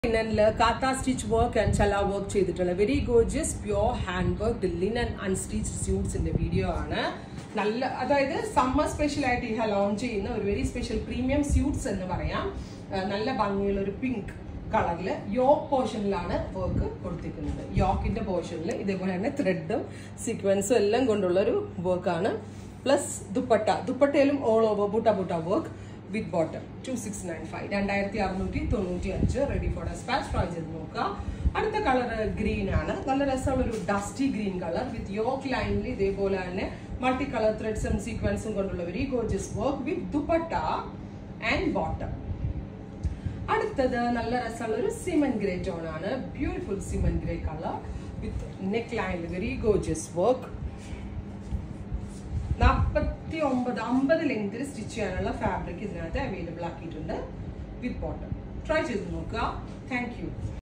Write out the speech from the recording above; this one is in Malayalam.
ലിനനില് കാത്ത സ്റ്റിച്ച് വർക്ക് ആൻഡ് ചല വർക്ക് ചെയ്തിട്ടുള്ള very gorgeous pure hand work linen unstitch സ്യൂട്ട്സിന്റെ വീഡിയോ ആണ് നല്ല അതായത് സമ്മർ സ്പെഷ്യൽ ആയിട്ട് ഈ ലോഞ്ച് ചെയ്യുന്ന ഒരു വെരി സ്പെഷ്യൽ പ്രീമിയം സ്യൂട്ട്സ് എന്ന് പറയാം ആ, നല്ല ഭംഗിയുള്ള ഒരു പിങ്ക് കളറില് യോക്ക് പോർഷനിലാണ് വർക്ക് കൊടുത്തിരിക്കുന്നത് യോക്കിന്റെ പോർഷനിൽ ഇതേപോലെ തന്നെ ത്രെഡും സീക്വൻസും എല്ലാം കൊണ്ടുള്ള ഒരു വർക്കാണ് പ്ലസ് ദുപ്പട്ട ദുപ്പട്ടയിലും all over buta buta work with bottom two six nine five രണ്ടായിരത്തി അറുന്നൂറ്റി തൊണ്ണൂറ്റി അഞ്ച് റെഡി ഫോർ ഡെസ്പാച്ച് ട്രൈ ചെയ്ത് നോക്കുക അടുത്ത കളർ ഗ്രീൻ ആണ് നല്ല രസമുള്ള ഒരു dusty green colour with yoke ലൈനിൽ ഇതേപോലെ തന്നെ മൾട്ടി കളർ ത്രെഡ്സും സീക്വൻസും കൊണ്ടുള്ള very gorgeous work with dupatta and bottom അടുത്തത് നല്ല രസമുള്ള ഒരു സിമൻ ഗ്രേ ടോൺ ആണ് beautiful cement grey colour with neck ലൈനിൽ വെരി ഗോർജിയസ് വർക്ക് നാൽപ്പത്തി ഒമ്പത് അമ്പത് ലെങ്തിൽ സ്റ്റിച്ച് ചെയ്യാനുള്ള ഫാബ്രിക് ഇതിനകത്ത് അവൈലബിൾ ആക്കിയിട്ടുണ്ട് വിത്ത് ബോട്ടം ട്രൈ ചെയ്ത് നോക്കുക താങ്ക് യു